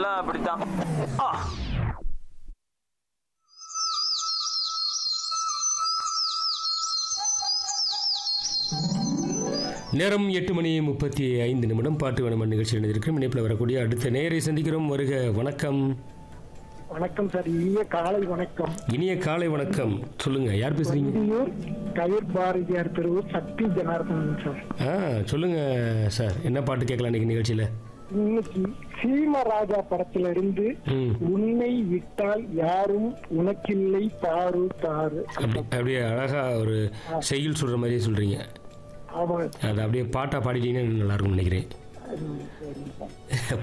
எல்லாம் அப்படித்தான் ஆ. நேரம் எட்டு மணி முப்பத்தி ஐந்து நிமிடம் பாட்டு வேணுமன் நிகழ்ச்சி இணைந்திருக்கும் இணைப்பில் வரக்கூடிய அடுத்த நேரை சந்திக்கிறோம் வருக வணக்கம் வணக்கம் சார் இனிய காலை வணக்கம் இனிய காலை வணக்கம் சொல்லுங்க யார் பேசுறீங்க வண்டியூர் கயிர் பாரதியார் தெருவு சக்தி ஜனார்தனன் சார் ஆ சொல்லுங்க சார் என்ன பாட்டு கேட்கலாம் இன்னைக்கு நிகழ்ச்சியில் இன்னைக்கு சீமராஜா படத்துல இருந்து ம் உன்னை விட்டால் யாரும் உனக்கில்லை பாரு தாரு அப்படி அப்படியே அழகா ஒரு செய்யுள் சொல்ற மாதிரியே சொல்றீங்க ஆமா அது அப்படியே பாட்டா பாடிட்டீங்கன்னா நல்லா இருக்கும்னு நினைக்கிறேன் அது சரி.